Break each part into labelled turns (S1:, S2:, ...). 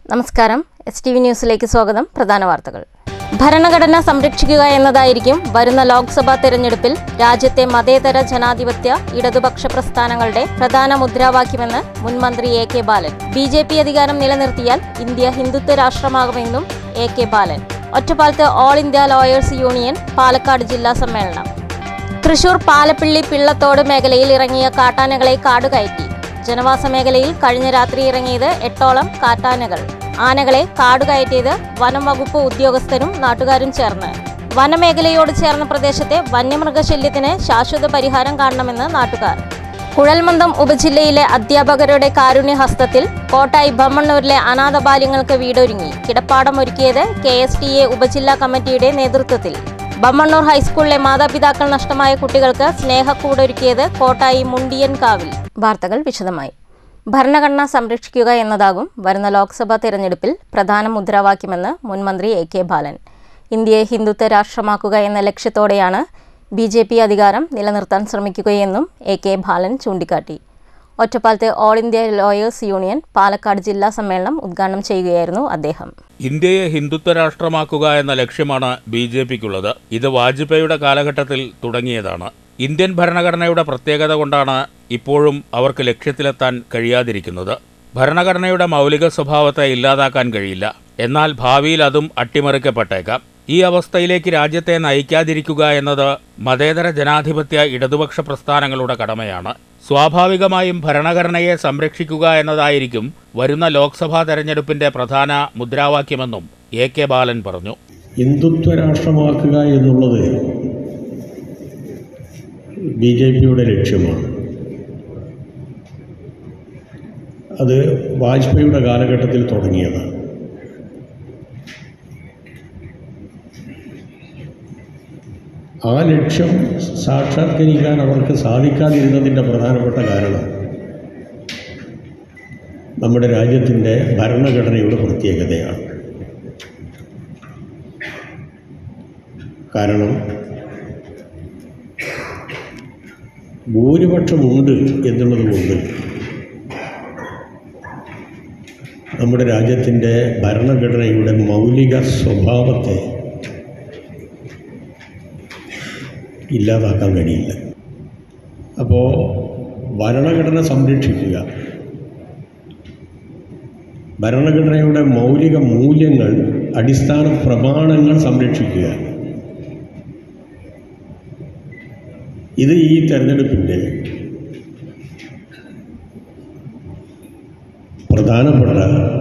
S1: നമസ്കാരം S T V ന്യൂസിലേക്ക് സ്വാഗതം പ്രധാന വാർത്തകൾ ഭരണഘടന സംരക്ഷിക്കുക എന്നതായിരിക്കും വരുന്ന ലോക്സഭാ തെരഞ്ഞെടുപ്പിൽ രാജ്യത്തെ മതേതര ജനാധിപത്യ ഇടതുപക്ഷ പ്രസ്ഥാനങ്ങളുടെ പ്രധാന മുദ്രാവാക്യമെന്ന് മുൻ മന്ത്രി A K Balan B J P അധികാരം നിലനിർത്തിയാൽ ഇന്ത്യ ഹിന്ദുത്വ രാഷ്ട്രമാകുമെന്നും എ കെ ബാലൻ ഒറ്റപ്പാലത്ത് all India lawyers union Palakkad ജില്ലാ സമ്മേളനം തൃശൂർ പാലപ്പിള്ളി പിള്ളത്തോട് മേഖലയിൽ ഇറങ്ങിയ കാട്ടാനകളെ കാടുകയറ്റി ജനവാസ മേഖലയിൽ കഴിഞ്ഞ രാത്രി ഇറങ്ങിയത് എട്ടോളം കാട്ടാനകൾ ആനകളെ കാടുകയറ്റിയത് വനം വകുപ്പ് ഉദ്യോഗസ്ഥരും നാട്ടുകാരും ചേർന്ന് വനമേഖലയോട് ചേർന്ന പ്രദേശത്തെ വന്യമൃഗശല്യത്തിന് ശാശ്വത പരിഹാരം കാണണമെന്ന് നാട്ടുകാർ കുഴൽമന്ദം ഉപജില്ലയിലെ അധ്യാപകരുടെ കാരുണ്യഹസ്തത്തിൽ കോട്ടായി ബമ്മണ്ണൂരിലെ അനാഥ ബാല്യങ്ങൾക്ക് വീടൊരുങ്ങി കിടപ്പാടം ഒരുക്കിയത് കെ എസ് ടി എ ഉപജില്ലാ കമ്മിറ്റിയുടെ നേതൃത്വത്തിൽ ബമ്മണ്ണൂർ ഹൈസ്കൂളിലെ മാതാപിതാക്കൾ നഷ്ടമായ കുട്ടികൾക്ക് സ്നേഹക്കൂടൊരുക്കിയത് കോട്ടായി മുണ്ടിയൻ കാവിൽ വാർത്തകൾ വിശദമായി ഭരണഘടന സംരക്ഷിക്കുക എന്നതാകും വരുന്ന ലോക്സഭാ തെരഞ്ഞെടുപ്പിൽ പ്രധാന മുദ്രാവാക്യമെന്ന് മുൻമന്ത്രി എ കെ ബാലൻ ഇന്ത്യയെ ഹിന്ദുത്വ രാഷ്ട്രമാക്കുക എന്ന ലക്ഷ്യത്തോടെയാണ് ബി ജെ പി അധികാരം നിലനിർത്താൻ ശ്രമിക്കുകയെന്നും എ കെ ബാലൻ ചൂണ്ടിക്കാട്ടി ഒറ്റപ്പാലത്തെ All India lawyers union Palakkad ജില്ലാ സമ്മേളനം ഉദ്ഘാടനം ചെയ്യുകയായിരുന്നു അദ്ദേഹം
S2: ഇന്ത്യയെ ഹിന്ദുത്വ രാഷ്ട്രമാക്കുക എന്ന ലക്ഷ്യമാണ് ബി ജെ പിക്കുള്ളത് ഇത് വാജ്പേയിയുടെ കാലഘട്ടത്തിൽ തുടങ്ങിയതാണ് ഇന്ത്യൻ ഭരണഘടനയുടെ പ്രത്യേകത കൊണ്ടാണ് ഇപ്പോഴും അവർക്ക് ലക്ഷ്യത്തിലെത്താൻ കഴിയാതിരിക്കുന്നത് ഭരണഘടനയുടെ മൗലിക സ്വഭാവത്തെ ഇല്ലാതാക്കാൻ കഴിയില്ല എന്നാൽ ഭാവിയിൽ അതും അട്ടിമറിക്കപ്പെട്ടേക്കാം ഈ അവസ്ഥയിലേക്ക് രാജ്യത്തെ നയിക്കാതിരിക്കുക എന്നത് മതേതര ജനാധിപത്യ ഇടതുപക്ഷ പ്രസ്ഥാനങ്ങളുടെ കടമയാണ് സ്വാഭാവികമായും ഭരണഘടനയെ സംരക്ഷിക്കുക എന്നതായിരിക്കും വരുന്ന ലോക്സഭാ തെരഞ്ഞെടുപ്പിന്റെ പ്രധാന മുദ്രാവാക്യമെന്നും എ കെ ബാലൻ പറഞ്ഞു
S3: ഹിന്ദുത്വ രാഷ്ട്രമാക്കുക എന്നുള്ളത് ബി ജെ പിയുടെ ലക്ഷ്യമാണ് അത് വാജ്പേയിയുടെ കാലഘട്ടത്തിൽ തുടങ്ങിയതാണ് ആ ലക്ഷ്യം സാക്ഷാത്കരിക്കാൻ അവർക്ക് സാധിക്കാതിരുന്നതിൻ്റെ പ്രധാനപ്പെട്ട കാരണം നമ്മുടെ രാജ്യത്തിൻ്റെ ഭരണഘടനയുടെ പ്രത്യേകതയാണ് കാരണം ഭൂരിപക്ഷമുണ്ട് എന്നുള്ളത് കൊണ്ട് നമ്മുടെ രാജ്യത്തിൻ്റെ ഭരണഘടനയുടെ മൗലിക സ്വഭാവത്തെ ഇല്ലാതാക്കാൻ കഴിയില്ല അപ്പോൾ ഭരണഘടന സംരക്ഷിക്കുക ഭരണഘടനയുടെ മൗലിക മൂല്യങ്ങൾ അടിസ്ഥാന പ്രമാണങ്ങൾ സംരക്ഷിക്കുക ഇത് ഈ തെരഞ്ഞെടുപ്പിൻ്റെ പ്രധാനപ്പെട്ട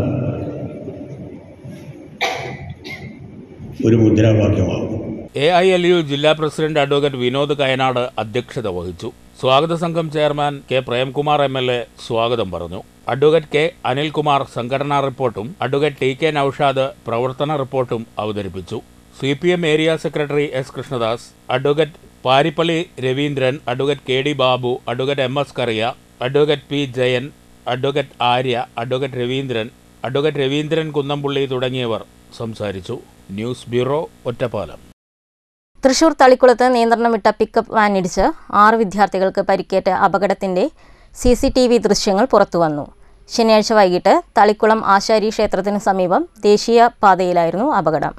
S3: ഒരു മുദ്രാവാക്യമാകും
S2: എ ഐ എൽ യു ജില്ലാ പ്രസിഡന്റ് അഡ്വക്കേറ്റ് വിനോദ് കയനാട് അധ്യക്ഷത വഹിച്ചു സ്വാഗത സംഘം chairman K Premkumar M L A സ്വാഗതം പറഞ്ഞു അഡ്വക്കേറ്റ് കെ അനിൽകുമാർ സംഘടനാ റിപ്പോർട്ടും അഡ്വക്കേറ്റ് ടി കെ നൌഷാദ് പ്രവർത്തന റിപ്പോർട്ടും അവതരിപ്പിച്ചു C P M area secretary S Krishnadas advocate Parippally Raveendran advocate K D Babu advocate M S Kariya advocate P Jayan advocate Arya advocate Raveendran advocate Raveendran Kunnampully തുടങ്ങിയവർ സംസാരിച്ചു ന്യൂസ് ബ്യൂറോ ഒറ്റപ്പാലം
S1: തൃശൂർ തളിക്കുളത്ത് നിയന്ത്രണം വിട്ട പിക്കപ്പ് വാനിടിച്ച് ആറ് വിദ്യാർത്ഥികൾക്ക് പരിക്കേറ്റ അപകടത്തിന്റെ സി സി ടി വി ദൃശ്യങ്ങൾ പുറത്തുവന്നു ശനിയാഴ്ച വൈകിട്ട് തളിക്കുളം ആശാരി ക്ഷേത്രത്തിന് സമീപം ദേശീയ പാതയിലായിരുന്നു അപകടം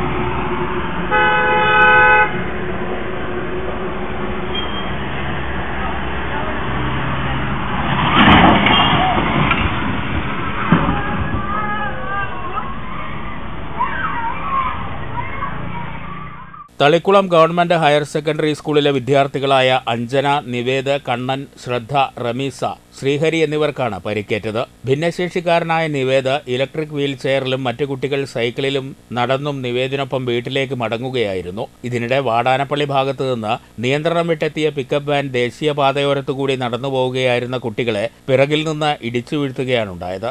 S2: തളിക്കുളം ഗവൺമെന്റ് ഹയർ സെക്കൻഡറി സ്കൂളിലെ വിദ്യാർത്ഥികളായ അഞ്ജന നിവേദ് കണ്ണൻ ശ്രദ്ധ റമീസ ശ്രീഹരി എന്നിവർക്കാണ് പരിക്കേറ്റത് ഭിന്നശേഷിക്കാരനായ നിവേദ് ഇലക്ട്രിക് വീൽ ചെയറിലും മറ്റു കുട്ടികൾ സൈക്കിളിലും നടന്നും നിവേദിനൊപ്പം വീട്ടിലേക്ക് മടങ്ങുകയായിരുന്നു ഇതിനിടെ വാടാനപ്പള്ളി ഭാഗത്തു നിന്ന് നിയന്ത്രണം വിട്ടെത്തിയ പിക്കപ്പ് വാൻ ദേശീയപാതയോരത്തുകൂടി നടന്നു പോവുകയായിരുന്ന കുട്ടികളെ പിറകിൽ നിന്ന് ഇടിച്ചു വീഴ്ത്തുകയാണുണ്ടായത്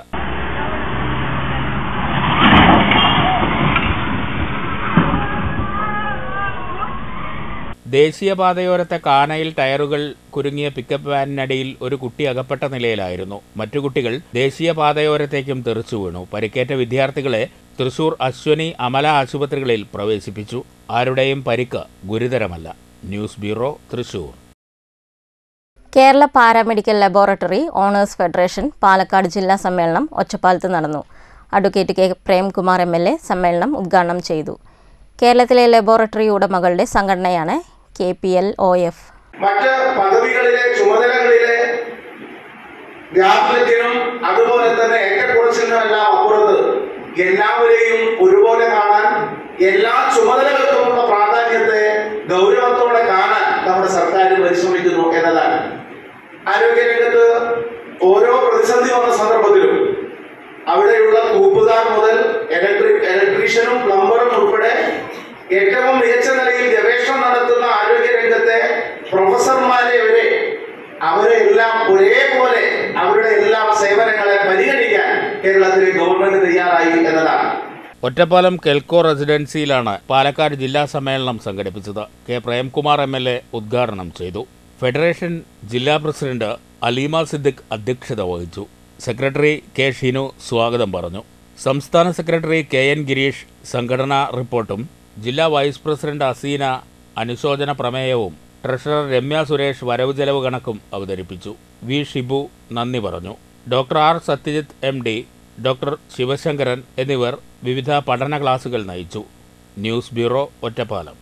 S2: ദേശീയപാതയോരത്തെ കാനയിൽ ടയറുകൾ കുരുങ്ങിയ പിക്കപ്പ് വാനിനടിയിൽ ഒരു കുട്ടി അകപ്പെട്ട നിലയിലായിരുന്നു മറ്റു കുട്ടികൾ ദേശീയപാതയോരത്തേക്കും തെറിച്ചു വീണു പരിക്കേറ്റ വിദ്യാർത്ഥികളെ തൃശൂർ അശ്വനി അമല ആശുപത്രികളിൽ പ്രവേശിപ്പിച്ചു ആരുടെയും പരിക്ക് ഗുരുതരമല്ല news bureau Thrissur
S1: Kerala paramedical laboratory owners federation Palakkad ജില്ലാ സമ്മേളനം ഒറ്റപ്പാലത്ത് നടന്നു advocate K Premkumar M L A സമ്മേളനം ഉദ്ഘാടനം ചെയ്തു കേരളത്തിലെ ലബോറട്ടറി ഉടമകളുടെ സംഘടനയാണ് K P L O F
S4: മറ്റ് പദവികളിലെ ചുമതലകളിലെ വ്യാപനത്തിനും അതുപോലെ തന്നെ ഏറ്റക്കുറച്ചിലിനും എല്ലാം അപ്പുറത്ത് എല്ലാവരെയും ഒരുപോലെ കാണാൻ എല്ലാ ചുമതലകൾക്കുമുള്ള പ്രാധാന്യത്തെ ഗൗരവത്തോടെ കാണാൻ നമ്മുടെ സർക്കാർ പരിശ്രമിക്കുന്നു എന്നതാണ് ആരോഗ്യരംഗത്ത് ഓരോ പ്രതിസന്ധി വന്ന സന്ദർഭത്തിലും അവിടെയുള്ള തൂപ്പുകാർ മുതൽ ഇലക്ട്രിക് ഇലക്ട്രീഷ്യനും പ്ലംബറും ഉൾപ്പെടെ ഏറ്റവും മികച്ച നിലയിൽ ഗവേഷണം നടത്തുന്ന ആരോഗ്യരംഗത്തെ പ്രൊഫസർമാരെ വരെ അവരെ എല്ലാം ഒരേപോലെ അവരുടെ എല്ലാം സേവനങ്ങളെ പരിഗണിക്കാൻ കേരളത്തിലെ ഗവൺമെന്റ് തയ്യാറായി എന്നതാണ്
S2: ഒറ്റപ്പാലം കെൽക്കോ റെസിഡൻസിയിലാണ് പാലക്കാട് ജില്ലാ സമ്മേളനം സംഘടിപ്പിച്ചത് K Premkumar M L A ഉദ്ഘാടനം ചെയ്തു ഫെഡറേഷൻ ജില്ലാ പ്രസിഡന്റ് അലീമ സിദ്ദിഖ് അധ്യക്ഷത വഹിച്ചു സെക്രട്ടറി കെ ഷിനു സ്വാഗതം പറഞ്ഞു സംസ്ഥാന സെക്രട്ടറി കെ എൻ ഗിരീഷ് സംഘടനാ റിപ്പോർട്ടും ജില്ലാ വൈസ് പ്രസിഡന്റ് അസീന അനുശോചന പ്രമേയവും ട്രഷറർ രമ്യ സുരേഷ് വരവ് ചെലവ് കണക്കും അവതരിപ്പിച്ചു വി ഷിബു നന്ദി പറഞ്ഞു doctor R Satyajith M D doctor Sivasankaran എന്നിവർ വിവിധ പഠന ക്ലാസുകൾ നയിച്ചു ന്യൂസ് ബ്യൂറോ ഒറ്റപ്പാലം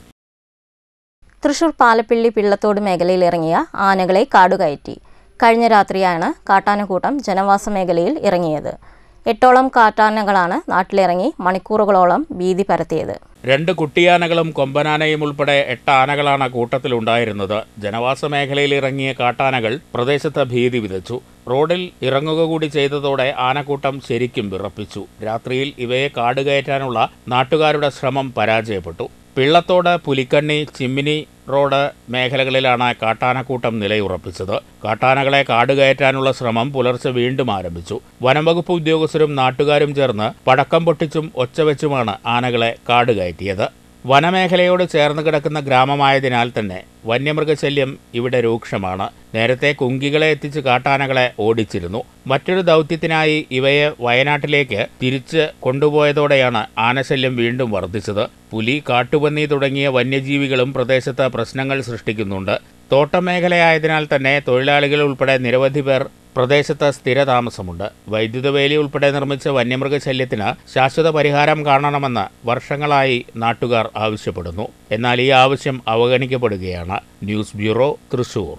S1: തൃശൂർ പാലപ്പിള്ളി പിള്ളത്തോട് മേഖലയിൽ ഇറങ്ങിയ ആനകളെ കാടുകയറ്റി കഴിഞ്ഞ രാത്രിയാണ് കാട്ടാനക്കൂട്ടം ജനവാസ മേഖലയിൽ ഇറങ്ങിയത് എട്ടോളം കാട്ടാനകളാണ് നാട്ടിലിറങ്ങി മണിക്കൂറുകളോളം ഭീതി പരത്തിയത്
S2: രണ്ട് കുട്ടിയാനകളും കൊമ്പനാനയും ഉൾപ്പെടെ എട്ട് ആനകളാണ് കൂട്ടത്തിലുണ്ടായിരുന്നത് ജനവാസ മേഖലയിൽ ഇറങ്ങിയ കാട്ടാനകൾ പ്രദേശത്ത് ഭീതി വിതച്ചു റോഡിൽ ഇറങ്ങുക കൂടി ചെയ്തതോടെ ആനക്കൂട്ടം ശരിക്കും വിറപ്പിച്ചു രാത്രിയിൽ ഇവയെ കാടുകയറ്റാനുള്ള നാട്ടുകാരുടെ ശ്രമം പരാജയപ്പെട്ടു പിള്ളത്തോട് പുലിക്കണ്ണി ചിമ്മിനി റോഡ് മേഖലകളിലാണ് കാട്ടാനക്കൂട്ടം നിലയുറപ്പിച്ചത് കാട്ടാനകളെ കാടുകയറ്റാനുള്ള ശ്രമം പുലർച്ചെ വീണ്ടും ആരംഭിച്ചു വനംവകുപ്പ് ഉദ്യോഗസ്ഥരും നാട്ടുകാരും ചേർന്ന് പടക്കം പൊട്ടിച്ചും ഒച്ചവെച്ചുമാണ് ആനകളെ കാടുകയറ്റിയത് വനമേഖലയോട് ചേർന്ന് കിടക്കുന്ന ഗ്രാമമായതിനാൽ തന്നെ വന്യമൃഗശല്യം ഇവിടെ രൂക്ഷമാണ് നേരത്തെ കുങ്കികളെ എത്തിച്ച് കാട്ടാനകളെ ഓടിച്ചിരുന്നു മറ്റൊരു ദൗത്യത്തിനായി ഇവയെ വയനാട്ടിലേക്ക് തിരിച്ച് കൊണ്ടുപോയതോടെയാണ് ആനശല്യം വീണ്ടും വർദ്ധിച്ചത് പുലി കാട്ടുപന്നി തുടങ്ങിയ വന്യജീവികളും പ്രദേശത്ത് പ്രശ്നങ്ങൾ സൃഷ്ടിക്കുന്നുണ്ട് തോട്ടമേഖലയായതിനാൽ തന്നെ തൊഴിലാളികൾ ഉൾപ്പെടെ നിരവധി പേർ പ്രദേശത്ത് സ്ഥിരതാമസമുണ്ട് വൈദ്യുത വേലി ഉൾപ്പെടെ നിർമ്മിച്ച വന്യമൃഗശല്യത്തിന് ശാശ്വത പരിഹാരം കാണണമെന്ന് വർഷങ്ങളായി നാട്ടുകാർ ആവശ്യപ്പെടുന്നു എന്നാൽ ഈ ആവശ്യം അവഗണിക്കപ്പെടുകയാണ് ന്യൂസ് ബ്യൂറോ തൃശൂർ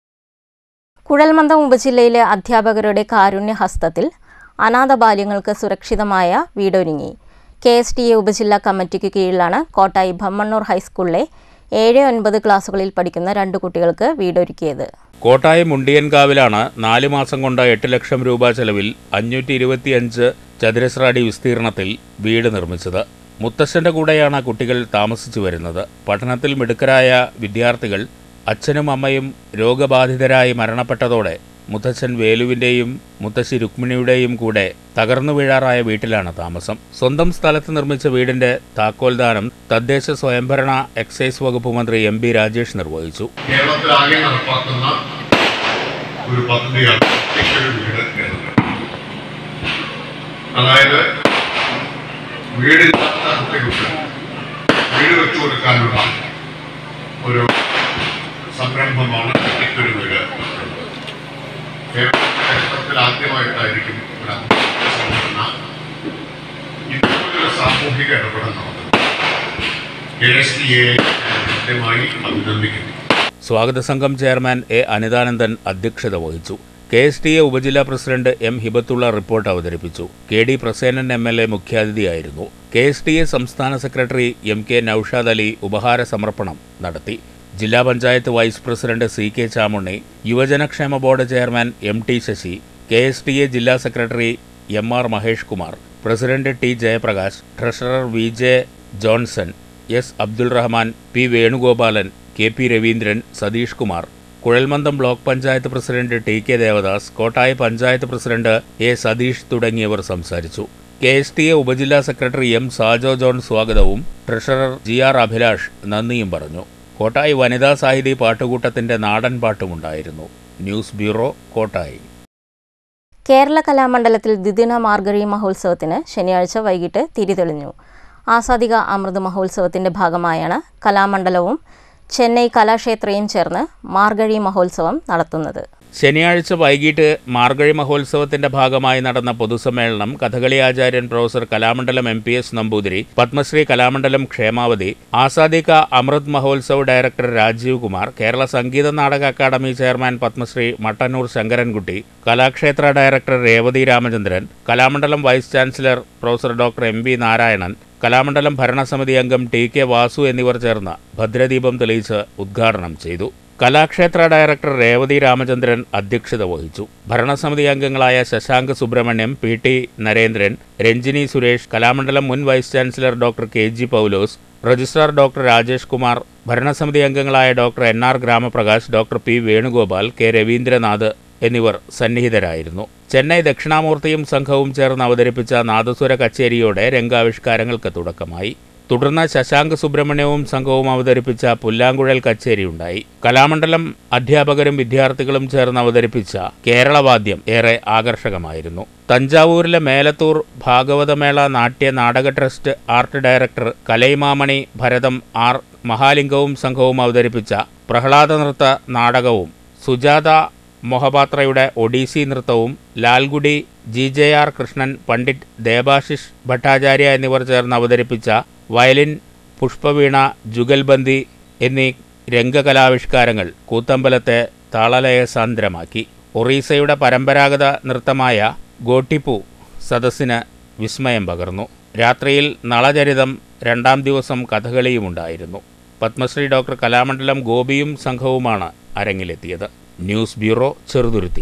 S1: കുഴൽമന്ദം ഉപജില്ലയിലെ അധ്യാപകരുടെ കാരുണ്യഹസ്തത്തിൽ അനാഥ ബാല്യങ്ങൾക്ക് സുരക്ഷിതമായ വീടൊരുങ്ങി കെ എസ് ടി എ ഉപജില്ലാ കമ്മിറ്റിക്ക് കീഴിലാണ് കോട്ടായി ഭമ്മണ്ണൂർ ഹൈസ്കൂളിലെ ഏഴ് ഒൻപത് ക്ലാസുകളിൽ പഠിക്കുന്ന രണ്ട് കുട്ടികൾക്ക് വീടൊരുക്കിയത്
S2: കോട്ടായി മുണ്ടിയൻകാവിലാണ് നാല് മാസം കൊണ്ട് എട്ട് ലക്ഷം രൂപ ചെലവിൽ അഞ്ഞൂറ്റി ഇരുപത്തിയഞ്ച് ചതുരശ്ര അടി വിസ്തീർണത്തിൽ വീട് നിർമ്മിച്ചത് മുത്തശ്ശന്റെ കൂടെയാണ് കുട്ടികൾ താമസിച്ചു വരുന്നത് പഠനത്തിൽ മിടുക്കരായ വിദ്യാർത്ഥികൾ അച്ഛനും അമ്മയും രോഗബാധിതരായി മരണപ്പെട്ടതോടെ മുത്തച്ഛൻ വേലുവിൻ്റെയും മുത്തശ്ശി രുക്മിണിയുടെയും കൂടെ തകർന്നു വീഴാറായ വീട്ടിലാണ് താമസം സ്വന്തം സ്ഥലത്ത് നിർമ്മിച്ച വീടിന്റെ താക്കോൽദാനം തദ്ദേശ സ്വയംഭരണ എക്സൈസ് വകുപ്പ് മന്ത്രി എം ബി രാജേഷ് നിർവഹിച്ചു
S5: കേരളത്തിലാകെ നടപ്പാക്കുന്ന ഒരു പദ്ധതിയാണ് ഒറ്റയ്ക്കൊരു വീട് എന്നത് അതായത് വീടില്ലാത്ത കുട്ടികൾക്ക് വീട് വെച്ചു കൊടുക്കാനുള്ള ഒരു സംരംഭമാണ് ഒറ്റയ്ക്കൊരു വീട് കേരളത്തിലെ ചരിത്രത്തിൽ ആദ്യമായിട്ടായിരിക്കും ഒരു അധ്യാപക സംഘടന ഇത്തരത്തിലൊരു സാമൂഹിക ഇടപെടൽ നടത്തുന്നത് കെ എസ് ടി എ കൃത്യമായി അഭിനന്ദിക്കുന്നു
S2: സ്വാഗത സംഘം ചെയർമാൻ എ അനിതാനന്ദൻ അധ്യക്ഷത വഹിച്ചു കെ എസ് ടി എ ഉപജില്ലാ പ്രസിഡന്റ് എം ഹിബത്തുള്ള റിപ്പോർട്ട് അവതരിപ്പിച്ചു K D Prasenan M L A മുഖ്യാതിഥിയായിരുന്നു കെ എസ് ടി എ സംസ്ഥാന secretary M K Naushad Ali ഉപഹാര സമർപ്പണം നടത്തി ജില്ലാ panchayat vice president C K Chamunni യുവജനക്ഷേമ board chairman M T Sasi K S T A ജില്ലാ secretary M R Mahesh Kumar president T Jayaprakash treasurer V J Johnson S Abdul Rahman P Venugopalan K P Raveendran Satheesh Kumar കുഴൽമന്ദം block panchayat president T K Devadas Kottayi panchayat president A Satheesh തുടങ്ങിയവർ സംസാരിച്ചു K S T A ഉപജില്ലാ secretary M Sajo John സ്വാഗതവും treasurer G R Abhilash നന്ദിയും പറഞ്ഞു കോട്ടായി വനിതാ സാഹിതി പാട്ടുകൂട്ടത്തിന്റെ നാടൻ പാട്ടുമുണ്ടായിരുന്നു ന്യൂസ് ബ്യൂറോ കോട്ടായി
S1: കേരള കലാമണ്ഡലത്തിൽ ദ്വിദിന മാർഗഴി മഹോത്സവത്തിന് ശനിയാഴ്ച വൈകിട്ട് തിരിതെളിഞ്ഞു ആസാദിക അമൃത് മഹോത്സവത്തിന്റെ ഭാഗമായാണ് കലാമണ്ഡലവും ചെന്നൈ കലാക്ഷേത്രയും ചേർന്ന് മാർഗഴി മഹോത്സവം നടത്തുന്നത്
S2: ശനിയാഴ്ച വൈകിട്ട് മാർഗഴി മഹോത്സവത്തിന്റെ ഭാഗമായി നടന്ന പൊതുസമ്മേളനം കഥകളി ആചാര്യൻ professor Kalamandalam M P S Namboothiri Padmashree Kalamandalam Kshemavathi Azadi ka Amrit Mahotsav director Rajeev Kumar Kerala Sangeetha Nataka academy chairman Padmashree Mattannur Sankarankutty Kalakshetra director Revathi Ramachandran Kalamandalam vice chancellor professor doctor M V Narayanan Kalamandalam ഭരണസമിതി അംഗം ടി കെ വാസു എന്നിവർ ചേർന്ന് ഭദ്രദീപം തെളിയിച്ച് ഉദ്ഘാടനം ചെയ്തു കലാക്ഷേത്ര ഡയറക്ടർ രേവതി രാമചന്ദ്രൻ അധ്യക്ഷത വഹിച്ചു ഭരണസമിതി അംഗങ്ങളായ ശശാങ്ക് സുബ്രഹ്മണ്യം പി ടി നരേന്ദ്രൻ രഞ്ജിനി സുരേഷ് കലാമണ്ഡലം മുൻ vice chancellor doctor K G Paulose registrar doctor Rajesh Kumar ഭരണസമിതി അംഗങ്ങളായ doctor N R Gramaprakash doctor P Venugopal K Raveendranath എന്നിവർ സന്നിഹിതരായിരുന്നു ചെന്നൈ ദക്ഷിണാമൂർത്തിയും സംഘവും ചേർന്ന് അവതരിപ്പിച്ച നാദസ്വര കച്ചേരിയോടെ രംഗാവിഷ്കാരങ്ങൾക്ക് തുടക്കമായി തുടർന്ന് ശശാങ്ക് സുബ്രഹ്മണ്യവും സംഘവും അവതരിപ്പിച്ച പുല്ലാങ്കുഴൽ കച്ചേരിയുണ്ടായി കലാമണ്ഡലം അധ്യാപകരും വിദ്യാർത്ഥികളും ചേർന്ന് അവതരിപ്പിച്ച കേരളവാദ്യം ഏറെ ആകർഷകമായിരുന്നു തഞ്ചാവൂരിലെ മേലത്തൂർ Bhagavata Mela Natya Nataka trust art director Kalaimamani Bharatham R മഹാലിംഗവും സംഘവും അവതരിപ്പിച്ച പ്രഹ്ലാദ നൃത്ത നാടകവും സുജാത മൊഹപാത്രയുടെ ഒഡീസി നൃത്തവും Lalgudi G J R Krishnan Pandit Debashish Bhattacharya എന്നിവർ ചേർന്ന് അവതരിപ്പിച്ച വയലിൻ പുഷ്പവീണ ജുഗൽബന്ദി എന്നീ രംഗകലാവിഷ്കാരങ്ങൾ കൂത്തമ്പലത്തെ താളലയ സാന്ദ്രമാക്കി ഒറീസയുടെ പരമ്പരാഗത നൃത്തമായ ഗോട്ടിപ്പു സദസ്സിന് വിസ്മയം പകർന്നു രാത്രിയിൽ നളചരിതം രണ്ടാം ദിവസം കഥകളിയുമുണ്ടായിരുന്നു പത്മശ്രീ ഡോക്ടർ കലാമണ്ഡലം ഗോപിയും സംഘവുമാണ് അരങ്ങിലെത്തിയത് ന്യൂസ് ബ്യൂറോ ചെറുതുരുത്തി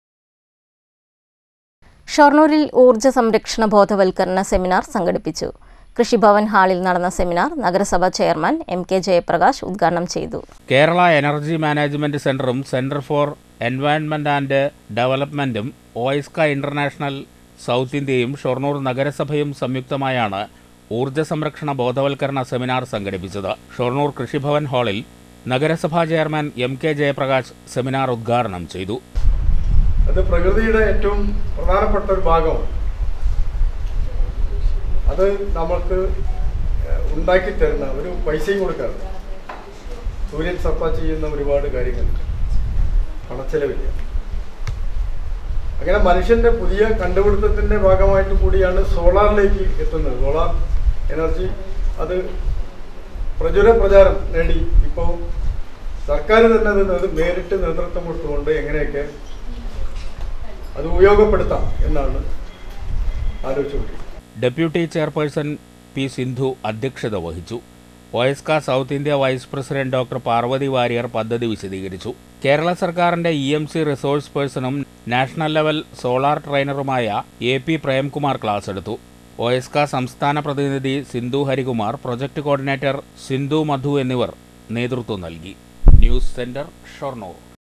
S1: ഷൊർണൂരിൽ ഊർജ്ജ സംരക്ഷണ ബോധവൽക്കരണ സെമിനാർ സംഘടിപ്പിച്ചു കൃഷിഭവൻ ഹാളിൽ നടന്ന സെമിനാർ നഗരസഭാ ചെയർമാൻ എം കെ ജയപ്രകാശ് ഉദ്ഘാടനം ചെയ്തു
S2: കേരള എനർജി മാനേജ്മെന്റ് സെന്ററും സെന്റർ ഫോർ എൻവയൺമെന്റ് ആൻഡ് ഡെവലപ്മെന്റും ഓയിസ്ക ഇന്റർനാഷണൽ സൗത്ത് ഇന്ത്യയും ഷൊർണൂർ നഗരസഭയും സംയുക്തമായാണ് ഊർജ്ജ സംരക്ഷണ ബോധവൽക്കരണ സെമിനാർ സംഘടിപ്പിച്ചത് ഷൊർണൂർ കൃഷിഭവൻ ഹാളിൽ നഗരസഭാ chairman M K Jayaprakash seminar ഉദ്ഘാടനം ചെയ്തു
S6: അത് പ്രകൃതിയുടെ ഏറ്റവും പ്രധാനപ്പെട്ട ഒരു ഭാഗമാണ് അത് നമ്മൾക്ക് ഏഹ്, ഉണ്ടാക്കി തരുന്ന ഒരു പൈസയും കൊടുക്കാറ് സൂര്യൻ സപ്ലൈ ചെയ്യുന്ന ഒരുപാട് കാര്യങ്ങളുണ്ട് പണച്ചെലവില്ല അങ്ങനെ മനുഷ്യന്റെ പുതിയ കണ്ടുപിടുത്തത്തിന്റെ ഭാഗമായിട്ട് കൂടിയാണ് സോളാറിലേക്ക് എത്തുന്നത് സോളാർ എനർജി അത് പ്രചുര പ്രചാരം നേടി ഇപ്പോൾ സർക്കാർ തന്നെ അത് നേതൃ- നേരിട്ട് നേതൃത്വം കൊടുത്തുകൊണ്ട് എങ്ങനെയൊക്കെ അത് ഉപയോഗപ്പെടുത്താം എന്നാണ് ആലോചിച്ചുകൊണ്ടിരിക്കുന്നത്
S2: ഡെപ്യൂട്ടി ചെയർപേഴ്സൺ പി സിന്ധു അധ്യക്ഷത വഹിച്ചു OISCA south India vice president doctor Parvathy Warrier പദ്ധതി വിശദീകരിച്ചു കേരള സർക്കാരിന്റെ ഇ എം സി റിസോഴ്സ് പേഴ്സണും നാഷണൽ ലെവൽ സോളാർ ട്രെയിനറുമായ എ പി പ്രേംകുമാർ ക്ലാസ് എടുത്തു ഒയസ്ക സംസ്ഥാന പ്രതിനിധി സിന്ധു ഹരികുമാർ പ്രൊജക്ട് കോർഡിനേറ്റർ സിന്ധു മധു എന്നിവർ നേതൃത്വം നൽകി ന്യൂസ് സെന്റർ ഷൊർണൂർ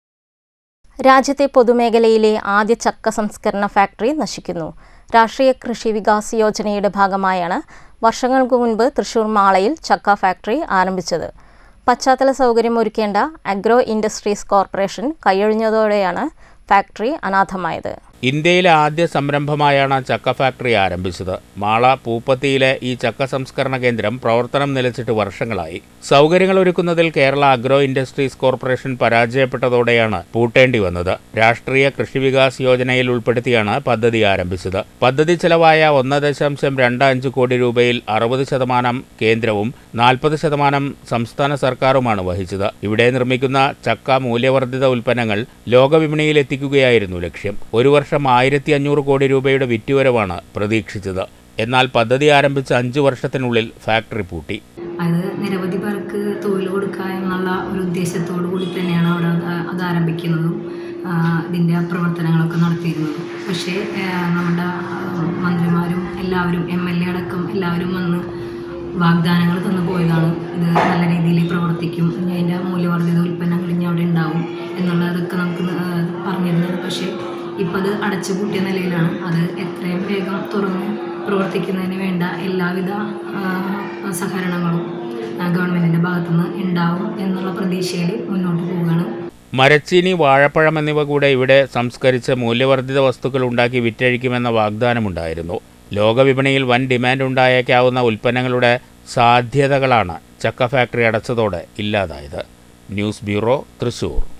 S1: രാജ്യത്തെ പൊതുമേഖലയിലെ ആദ്യ ചക്ക സംസ്കരണ ഫാക്ടറി നശിക്കുന്നു രാഷ്ട്രീയ കൃഷി വികാസ് യോജനയുടെ ഭാഗമായാണ് വർഷങ്ങൾക്ക് മുൻപ് തൃശൂർ മാളയിൽ ചക്ക ഫാക്ടറി ആരംഭിച്ചത് പശ്ചാത്തല സൗകര്യം ഒരുക്കേണ്ട അഗ്രോ ഇൻഡസ്ട്രീസ് കോർപ്പറേഷൻ കൈയൊഴിഞ്ഞതോടെയാണ് ഫാക്ടറി അനാഥമായത്
S2: ഇന്ത്യയിലെ ആദ്യ സംരംഭമായാണ് ചക്ക ഫാക്ടറി ആരംഭിച്ചത് മാള പൂപ്പത്തിയിലെ ഈ ചക്ക സംസ്കരണ കേന്ദ്രം പ്രവർത്തനം നിലച്ചിട്ട് വർഷങ്ങളായി സൗകര്യങ്ങൾ ഒരുക്കുന്നതിൽ കേരള അഗ്രോ ഇൻഡസ്ട്രീസ് കോർപ്പറേഷൻ പരാജയപ്പെട്ടതോടെയാണ് പൂട്ടേണ്ടി വന്നത് രാഷ്ട്രീയ കൃഷി വികാസ് യോജനയിൽ ഉൾപ്പെടുത്തിയാണ് പദ്ധതി ആരംഭിച്ചത് പദ്ധതി ചെലവായ ഒന്ന് ദശാംശം രണ്ട് അഞ്ച് കോടി രൂപയിൽ അറുപത് ശതമാനം കേന്ദ്രവും നാൽപ്പത് ശതമാനം സംസ്ഥാന സർക്കാരുമാണ് വഹിച്ചത് ഇവിടെ നിർമ്മിക്കുന്ന ചക്ക മൂല്യവർദ്ധിത ഉൽപ്പന്നങ്ങൾ ലോകവിപണിയിൽ എത്തിക്കുകയായിരുന്നു ലക്ഷ്യം ഒരു വർഷം ആയിരത്തി അഞ്ഞൂറ് കോടി രൂപയുടെ വിറ്റുവരവാണ് പ്രതീക്ഷിച്ചത് എന്നാൽ പദ്ധതി ആരംഭിച്ച അഞ്ചു വർഷത്തിനുള്ളിൽ ഫാക്ടറി പൂട്ടി
S7: അത് നിരവധി പേർക്ക് തൊഴിൽ കൊടുക്കുക എന്നുള്ള ഒരു ഉദ്ദേശത്തോടു കൂടി തന്നെയാണ് അവിടെ അത് അത് ആരംഭിക്കുന്നതും ആ, ഇതിൻ്റെ പ്രവർത്തനങ്ങളൊക്കെ നടത്തിയിരുന്നതും പക്ഷേ ആ, നമ്മുടെ ആ, മന്ത്രിമാരും എല്ലാവരും എം എൽ എ അടക്കം എല്ലാവരും വന്ന് വാഗ്ദാനങ്ങൾ തന്നു പോയതാണ് ഇത് നല്ല രീതിയിൽ പ്രവർത്തിക്കും ഇനി അതിൻ്റെ മൂല്യവർദ്ധിത ഉൽപ്പന്നങ്ങൾ ഇനി അവിടെ ഉണ്ടാവും എന്നുള്ളതൊക്കെ നമുക്ക് ന- ആ, പറഞ്ഞിരുന്നത് പക്ഷേ ഇപ്പം അത് അടച്ചുപൂട്ടിയ നിലയിലാണ് അത് എത്രയും വേഗം തുറന്ന് പ്രവർത്തിക്കുന്നതിന് വേണ്ട എല്ലാവിധ ആ, സഹകരണങ്ങളും ആ, ഗവൺമെൻറ്റിൻ്റെ ഭാഗത്തുനിന്ന് ഉണ്ടാവും എന്നുള്ള പ്രതീക്ഷയിൽ മുന്നോട്ട് പോവുകയാണ്
S2: മരച്ചീനി വാഴപ്പഴം എന്നിവ കൂടെ ഇവിടെ സംസ്കരിച്ച് മൂല്യവർദ്ധിത വസ്തുക്കൾ ഉണ്ടാക്കി വിറ്റഴിക്കുമെന്ന വാഗ്ദാനമുണ്ടായിരുന്നു ലോകവിപണിയിൽ വൻ ഡിമാൻഡ് ഉണ്ടായേക്കാവുന്ന ഉൽപ്പന്നങ്ങളുടെ സാധ്യതകളാണ് ചക്ക ഫാക്ടറി അടച്ചതോടെ ഇല്ലാതായത് news bureau Thrissur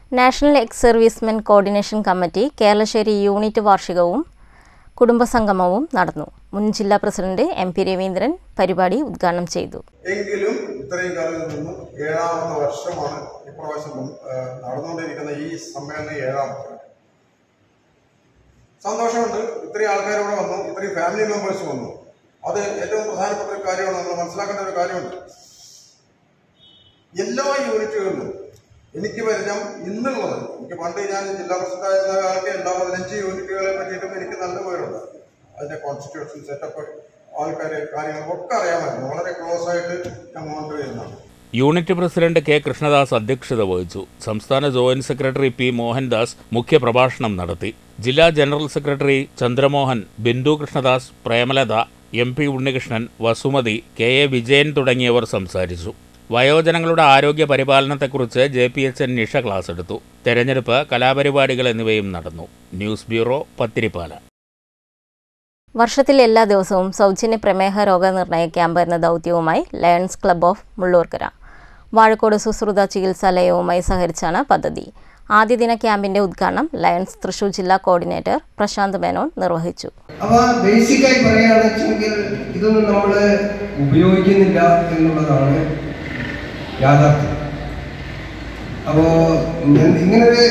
S1: national ex servicemen coordination committee Keralassery unit വാർഷികവും കുടുംബസംഗമവും നടന്നു മുൻ ജില്ലാ പ്രസിഡന്റ് എം പി രവീന്ദ്രൻ പരിപാടി ഉദ്ഘാടനം ചെയ്തു
S6: എങ്കിലും ഇത്രയും കാലത്തിൽ നിന്നും ഏഴാമത്തെ വർഷമാണ് ഇപ്രാവശ്യം ആ, നടന്നുകൊണ്ടിരിക്കുന്ന ഈ സമ്മേളനം ഏഴാമത്തെ സന്തോഷമുണ്ട് ഇത്രയും ആൾക്കാർ ഇവിടെ വന്നു ഇത്രയും ഫാമിലി മെമ്പേഴ്സ് വന്നു അത് ഏറ്റവും പ്രധാനപ്പെട്ട ഒരു കാര്യമാണ് നമ്മൾ മനസ്സിലാക്കേണ്ട ഒരു കാര്യമുണ്ട് എല്ലാ യൂണിറ്റുകളിലും എനിക്ക് പരിചയം ഇന്നുള്ളത് എനിക്ക് പണ്ട് ഞാൻ ജില്ലാ പ്രസിഡന്റ് ആയിരുന്ന കാലത്ത് എല്ലാ പതിനഞ്ച് യൂണിറ്റുകളെ പറ്റിയിട്ടും എനിക്ക് നല്ല പേരുണ്ട് അതിന്റെ കോൺസ്റ്റിറ്റ്യൂഷൻ സെറ്റപ്പ് ആൾക്കാരെ കാര്യങ്ങളൊക്കെ അറിയാമായിരുന്നു വളരെ ക്ലോസ് ആയിട്ട് ഞാൻ മോണിറ്റർ ചെയ്യുന്നതാണ്
S2: യൂണിറ്റ് പ്രസിഡന്റ് കെ കൃഷ്ണദാസ് അധ്യക്ഷത വഹിച്ചു സംസ്ഥാന ജോയിന്റ് സെക്രട്ടറി പി മോഹൻദാസ് മുഖ്യപ്രഭാഷണം നടത്തി ജില്ലാ general secretary Chandramohan Bindu Krishnadas Premalatha M P Unnikrishnan Vasumathi K A Vijayan തുടങ്ങിയവർ സംസാരിച്ചു വയോജനങ്ങളുടെ ആരോഗ്യ പരിപാലനത്തെക്കുറിച്ച് J P H N Nisha class എടുത്തു തെരഞ്ഞെടുപ്പ് കലാപരിപാടികൾ എന്നിവയും നടന്നു ന്യൂസ് ബ്യൂറോ പത്തിരിപ്പാല
S1: വർഷത്തിൽ എല്ലാ ദിവസവും സൗജന്യ പ്രമേഹ രോഗനിർണയ ക്യാമ്പ് എന്ന ദൗത്യവുമായി lions club of Mullurkara Vazhakkode Sushruta ചികിത്സാലയവുമായി സഹകരിച്ചാണ് പദ്ധതി ആദ്യ ദിന ക്യാമ്പിന്റെ ഉദ്ഘാടനം ലയൺസ് തൃശൂർ ജില്ലാ കോർഡിനേറ്റർ പ്രശാന്ത് മേനോൻ നിർവഹിച്ചു
S8: അവ ബേസിക്കായി പറയുകയാണെന്നുവെച്ചെങ്കിൽ ഇതൊന്നും നമ്മൾ ഉപയോഗിക്കുന്നില്ല എന്നുള്ളതാണ് യാഥാർത്ഥ്യം അപ്പോൾ ഇങ്ങനൊരു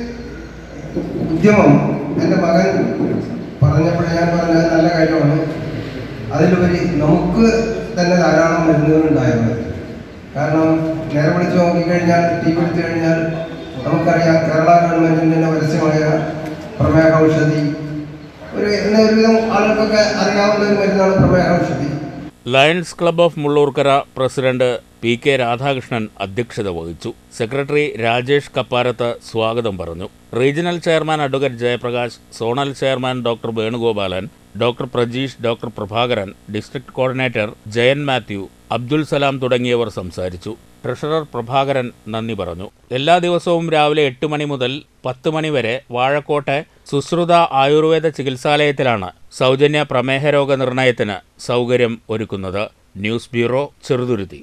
S8: ഉദ്യമം എൻ്റെ മകൻ പറഞ്ഞപ്പോൾ ഞാൻ പറഞ്ഞത് നല്ല കാര്യമാണ് അതിലുപരി നമുക്ക് തന്നെ ധാരാളം മരുന്നുകളുണ്ടായിരുന്നു കാരണം നേരെ വിളിച്ച് നോക്കിക്കഴിഞ്ഞാൽ ടി വി എടുത്തു കഴിഞ്ഞാൽ നമുക്കറിയാം കേരള ഗവൺമെൻറ്റിൻ്റെ തന്നെ പരസ്യമായ പ്രമേഹ ഔഷധി ഒരു എന്നാ ഒരുവിധം ആളുകൾക്കൊക്കെ അറിയാവുന്ന ഒരു മരുന്നാണ് പ്രമേഹ ഔഷധി
S2: lions club of Mullurkara president P K Radhakrishnan അധ്യക്ഷത വഹിച്ചു സെക്രട്ടറി രാജേഷ് കപ്പാരത്ത് സ്വാഗതം പറഞ്ഞു regional chairman advocate Jayaprakash zonal chairman doctor Venugopalan doctor Prajeesh doctor Prabhakaran district coordinator Jayan Mathew Abdul Salam തുടങ്ങിയവർ സംസാരിച്ചു ട്രഷറർ പ്രഭാകരൻ നന്ദി പറഞ്ഞു എല്ലാ ദിവസവും രാവിലെ എട്ട് മണി മുതൽ പത്ത് മണി വരെ വാഴക്കോട്ടെ സുശ്രുത ആയുർവേദ ചികിത്സാലയത്തിലാണ് സൗജന്യ പ്രമേഹ രോഗ നിർണയത്തിന് സൗകര്യം ഒരുക്കുന്നത് news bureau Cheruthuruthy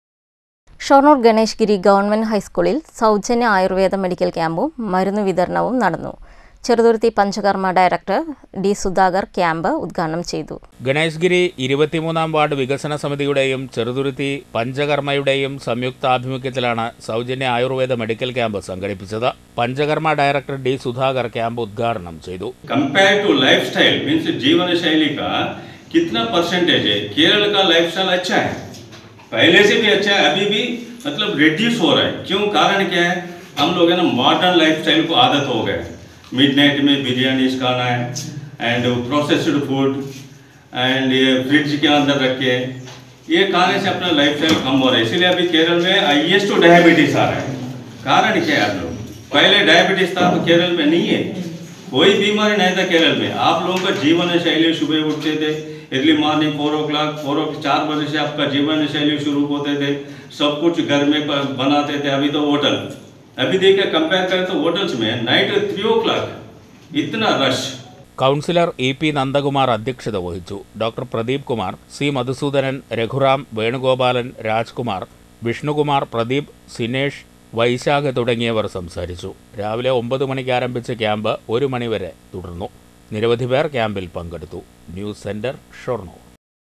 S1: Shoranur Ganesh Giri government ഹൈസ്കൂളിൽ സൗജന്യ ആയുർവേദ മെഡിക്കൽ ക്യാമ്പും മരുന്ന് വിതരണവും നടന്നു Cheruthuruthy panchakarma director D Sudhakar camp ഉദ്ഘാടനം ചെയ്തു
S2: ഗണേഷ് ഗിരി ഇരുപത്തിമൂന്നാം വാർഡ് വികസന സമിതിയുടെയും ചെറുതുരുത്തി പഞ്ചകർമ്മയുടെയും സംയുക്ത ആഭിമുഖ്യത്തിലാണ് സൗജന്യ ആയുർവേദ മെഡിക്കൽ ക്യാമ്പ് സംഘടിപ്പിച്ചത് panchakarma director D Sudhakar camp ഉദ്ഘാടനം ചെയ്തു
S9: कंपेयर टू लाइफस्टाइल मीन्स जीवन शैली का कितना परसेंटेज है केरल का लाइफस्टाइल अच्छा है पहले से भी अच्छा है अभी भी मतलब रिड्यूस हो रहा है क्यों कारण क्या है हम लोग है ना मॉडर्न लाइफस्टाइल को आदत हो गए मिडनाइट में बिरयानी खाना है एंड प्रोसेस्ड फूड एंड ये फ्रिज के अंदर रखे ये खाने से अपना लाइफस्टाइल कम हो रहा है इसलिए अभी केरल में हाइएस्ट डायबिटीज आ रहा है कारण क्या है आप लोग पहले डायबिटीज था तो केरल में नहीं है कोई बीमारी नहीं था केरल में आप लोगों का जीवन शैली सुबह उठते थे early morning four o'clock four ओ चार बजे से आपका जीवन शैली शुरू होते थे सब कुछ घर में प- बनाते थे अभी तो होटल अभी देखिए कंपेयर करें तो होटल्स में नाइट थ्री ओ क्लाक इतना rush
S2: councillor E P Nandakumar അധ്യക്ഷത വഹിച്ചു ഡോക്ടർ പ്രദീപ് കുമാർ സി മധുസൂദനൻ രഘുറാം വേണുഗോപാലൻ രാജ്കുമാർ വിഷ്ണുകുമാർ പ്രദീപ് സിനേഷ് വൈശാഖ് തുടങ്ങിയവർ സംസാരിച്ചു രാവിലെ ഒമ്പത് മണിക്ക് ആരംഭിച്ച ക്യാമ്പ് ഒരു മണിവരെ തുടർന്നു നിരവധി പേർ ക്യാമ്പിൽ പങ്കെടുത്തു ന്യൂസ് സെന്റർ ഷൊർണൂർ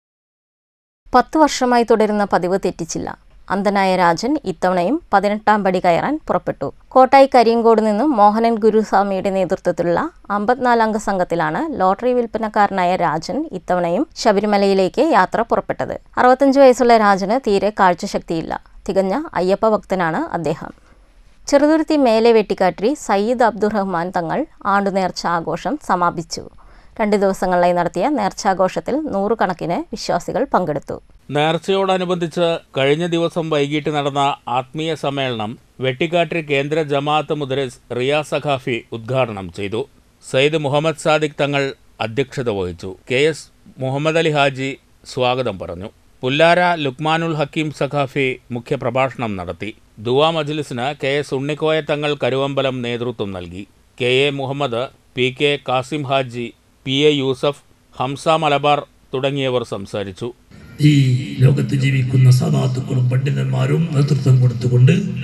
S1: പത്തു വർഷമായി തുടരുന്ന പതിവ് തെറ്റിച്ചില്ല അന്ധനായ രാജൻ ഇത്തവണയും പതിനെട്ടാം പടി കയറാൻ പുറപ്പെട്ടു കോട്ടായി കരിയങ്കോട് നിന്നും മോഹനൻ ഗുരുസ്വാമിയുടെ നേതൃത്വത്തിലുള്ള അമ്പത്തിനാലംഗ സംഘത്തിലാണ് ലോട്ടറി വിൽപ്പനക്കാരനായ രാജൻ ഇത്തവണയും ശബരിമലയിലേക്ക് യാത്ര പുറപ്പെട്ടത് അറുപത്തഞ്ച് വയസ്സുള്ള രാജന് തീരെ കാഴ്ചശക്തിയില്ല തികഞ്ഞ അയ്യപ്പ ഭക്തനാണ് അദ്ദേഹം ചെറുതുരുത്തി മേലെ വെട്ടിക്കാട്ടിരി സയ്യിദ് അബ്ദുറഹ്മാൻ തങ്ങൾ ആണ്ടുനേർച്ച ആഘോഷം സമാപിച്ചു രണ്ട് ദിവസങ്ങളിലായി നടത്തിയ നേർച്ചാഘോഷത്തിൽ നൂറുകണക്കിന് വിശ്വാസികൾ പങ്കെടുത്തു
S2: നേർച്ചയോടനുബന്ധിച്ച് കഴിഞ്ഞ ദിവസം വൈകിട്ട് നടന്ന ആത്മീയ സമ്മേളനം വെട്ടിക്കാട്ടിരി കേന്ദ്ര ജമാഅത്ത് മുദരിസ് റിയാസ് സഖാഫി ഉദ്ഘാടനം ചെയ്തു സയ്യിദ് മുഹമ്മദ് സാദിഖ് തങ്ങൾ അധ്യക്ഷത വഹിച്ചു കെ എസ് മുഹമ്മദ് അലി ഹാജി സ്വാഗതം പറഞ്ഞു പുല്ലാര ലുക്മാനുൽ ഹക്കീം സഖാഫി മുഖ്യപ്രഭാഷണം നടത്തി ദുവാ മജ്ലിസിന് കെ എസ് ഉണ്ണിക്കോയ തങ്ങൾ കരുവമ്പലം നേതൃത്വം നൽകി K A Muhammad P K Kasim Haji P A Yusuf Hamza Malabar തുടങ്ങിയവർ സംസാരിച്ചു
S10: ഈ ലോകത്ത് ജീവിക്കുന്ന സാധാത്തുക്കളും പണ്ഡിതന്മാരും നേതൃത്വം കൊടുത്തുകൊണ്ട്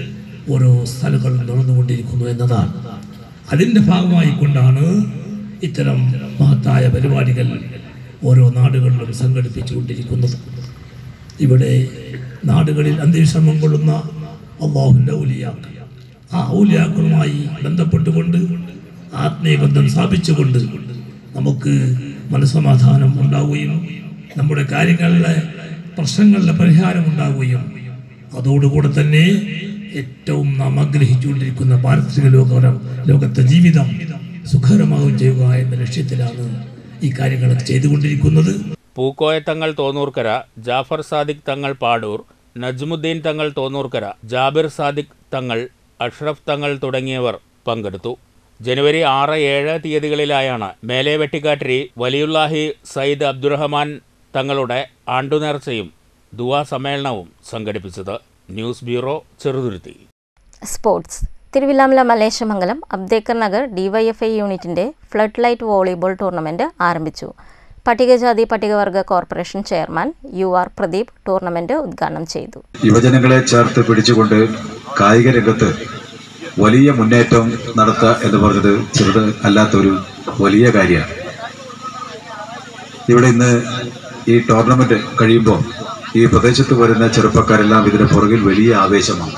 S10: ഓരോ സ്ഥലങ്ങളും നടന്നുകൊണ്ടിരിക്കുന്നു എന്നതാണ് അതിൻ്റെ ഭാഗമായി കൊണ്ടാണ് ഇത്തരം മഹത്തായ പരിപാടികൾ ഓരോ നാടുകളിലും സംഘടിപ്പിച്ചുകൊണ്ടിരിക്കുന്നത് ഇവിടെ നാടുകളിൽ അന്വേഷണം കൊള്ളുന്ന അള്ളാഹുവിൻ്റെ ഔലിയാക്കൾ ആ ഔലിയാക്കളുമായി ബന്ധപ്പെട്ടുകൊണ്ട് ആത്മീയബന്ധം സ്ഥാപിച്ചുകൊണ്ട് നമുക്ക് മനസ്സമാധാനം ഉണ്ടാവുകയും നമ്മുടെ കാര്യങ്ങളിലെ പ്രശ്നങ്ങളുടെ പരിഹാരം ഉണ്ടാവുകയും അതോടുകൂടെ തന്നെ ഏറ്റവും നാം ആഗ്രഹിച്ചുകൊണ്ടിരിക്കുന്ന പാരിസ്ഥിതിക ലോക ലോകത്തെ ജീവിതം സുഖകരമാവുകയും ചെയ്യുക എന്ന ലക്ഷ്യത്തിലാണ് ഈ കാര്യങ്ങളൊക്കെ ചെയ്തുകൊണ്ടിരിക്കുന്നത്
S2: പൂക്കോയത്തങ്ങൾ തോന്നൂർക്കര ജാഫർ സാദിഖ് തങ്ങൾ പാടൂർ നജ്മുദ്ദീൻ തങ്ങൾ തോന്നൂർക്കര ജാബിർ സാദിഖ് തങ്ങൾ അഷ്റഫ് തങ്ങൾ തുടങ്ങിയവർ പങ്കെടുത്തു ജനുവരി ആറ് ഏഴ് തീയതികളിലായാണ് മേലെ വെട്ടിക്കാട്ടിരി വലിയുല്ലാഹി സയ്യിദ് അബ്ദുറഹ്മാൻ തങ്ങളുടെ ആണ്ടുനേർച്ചയും ദുവാ സമ്മേളനവും സംഘടിപ്പിച്ചത് news bureau Cheruthuruthy
S1: sports Thiruvilwamala Maleshamangalam Ambedkar Nagar DYFI യൂണിറ്റിന്റെ ഫ്ലഡ് ലൈറ്റ് വോളിബോൾ ടൂർണമെന്റ് ആരംഭിച്ചു പട്ടികജാതി പട്ടികവർഗ corporation chairman U R Pradeep tournament ഉദ്ഘാടനം ചെയ്തു
S11: യുവജനങ്ങളെ ചേർത്ത് പിടിച്ചുകൊണ്ട് കായിക രംഗത്ത് വലിയ മുന്നേറ്റം നടത്തുക എന്ന് പറഞ്ഞത് ചെറുത് അല്ലാത്തൊരു വലിയ കാര്യമാണ് ഇവിടെ ഇന്ന് ഈ ടൂർണമെന്റ് കഴിയുമ്പോൾ ഈ പ്രദേശത്ത് വരുന്ന ചെറുപ്പക്കാരെല്ലാം ഇതിന് പുറകിൽ വലിയ ആവേശമാണ്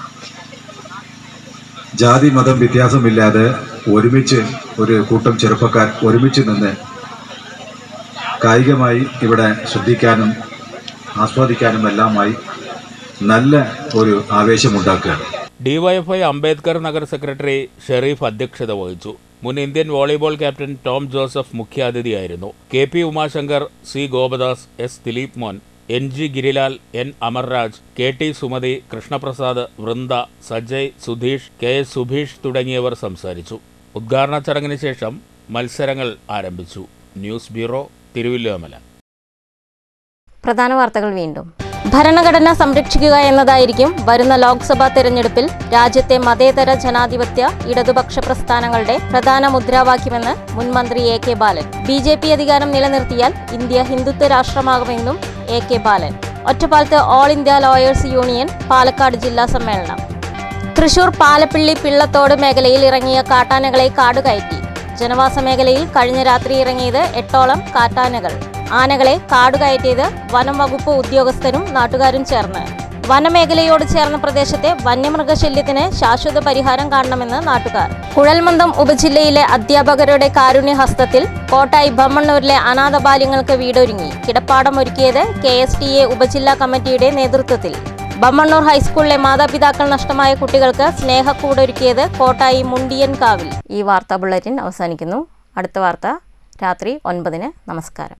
S11: ജാതി മതം വ്യത്യാസമില്ലാതെ ഒരുമിച്ച് ഒരു കൂട്ടം ചെറുപ്പക്കാർ ഒരുമിച്ച് നിന്ന് കായികമായി ഇവിടെ ശ്രദ്ധിക്കാനും ആസ്വാദിക്കാനും എല്ലാമായി നല്ല ഒരു ആവേശമുണ്ടാക്കുകയാണ്
S2: ഡിവൈഎഫ്ഐ അംബേദ്കർ നഗർ സെക്രട്ടറി ഷെറീഫ് അധ്യക്ഷത വഹിച്ചു മുൻ Indian volleyball captain Tom Joseph മുഖ്യാതിഥിയായിരുന്നു K P Umashankar C Gopadas S Dileep Mon N G Girilal N Amarraj K T Sumathi Krishnaprasad Vrinda Sajay Sudheesh K S Subheesh തുടങ്ങിയവർ സംസാരിച്ചു ഉദ്ഘാടന ചടങ്ങിന് ശേഷം മത്സരങ്ങൾ ആരംഭിച്ചു ന്യൂസ് ബ്യൂറോ തിരുവല്ലോമല
S1: പ്രധാന വാർത്തകൾ വീണ്ടും ഭരണഘടന സംരക്ഷിക്കുക എന്നതായിരിക്കും വരുന്ന ലോക്സഭാ തെരഞ്ഞെടുപ്പിൽ രാജ്യത്തെ മതേതര ജനാധിപത്യ ഇടതുപക്ഷ പ്രസ്ഥാനങ്ങളുടെ പ്രധാന മുദ്രാവാക്യമെന്ന് മുൻ മന്ത്രി A K Balan B J P അധികാരം നിലനിർത്തിയാൽ ഇന്ത്യ ഹിന്ദുത്വ രാഷ്ട്രമാകുമെന്നും എ കെ ബാലൻ ഒറ്റപ്പാലത്ത് all India lawyers union Palakkad ജില്ലാ സമ്മേളനം തൃശൂർ പാലപ്പിള്ളി പിള്ളത്തോട് മേഖലയിൽ ഇറങ്ങിയ കാട്ടാനകളെ കാടുകയറ്റി ജനവാസ മേഖലയിൽ കഴിഞ്ഞ രാത്രി ഇറങ്ങിയത് എട്ടോളം കാട്ടാനകൾ ആനകളെ കാടുകയറ്റിയത് വനം വകുപ്പ് ഉദ്യോഗസ്ഥരും നാട്ടുകാരും ചേർന്ന് വനമേഖലയോട് ചേർന്ന പ്രദേശത്തെ വന്യമൃഗശല്യത്തിന് ശാശ്വത പരിഹാരം കാണണമെന്ന് നാട്ടുകാർ കുഴൽമന്ദം ഉപജില്ലയിലെ അധ്യാപകരുടെ കാരുണ്യഹസ്തത്തിൽ കോട്ടായി ബമ്മണ്ണൂരിലെ അനാഥ ബാല്യങ്ങൾക്ക് വീടൊരുങ്ങി കിടപ്പാടം ഒരുക്കിയത് കെ എസ് ടി എ ഉപജില്ലാ കമ്മിറ്റിയുടെ നേതൃത്വത്തിൽ ബമ്മണ്ണൂർ ഹൈസ്കൂളിലെ മാതാപിതാക്കൾ നഷ്ടമായ കുട്ടികൾക്ക് സ്നേഹക്കൂടൊരുക്കിയത് കോട്ടായി മുണ്ടിയൻ കാവിൽ ഈ വാർത്താ ബുള്ളറ്റിൻ അവസാനിക്കുന്നു അടുത്ത വാർത്ത രാത്രി ഒൻപതിന് നമസ്കാരം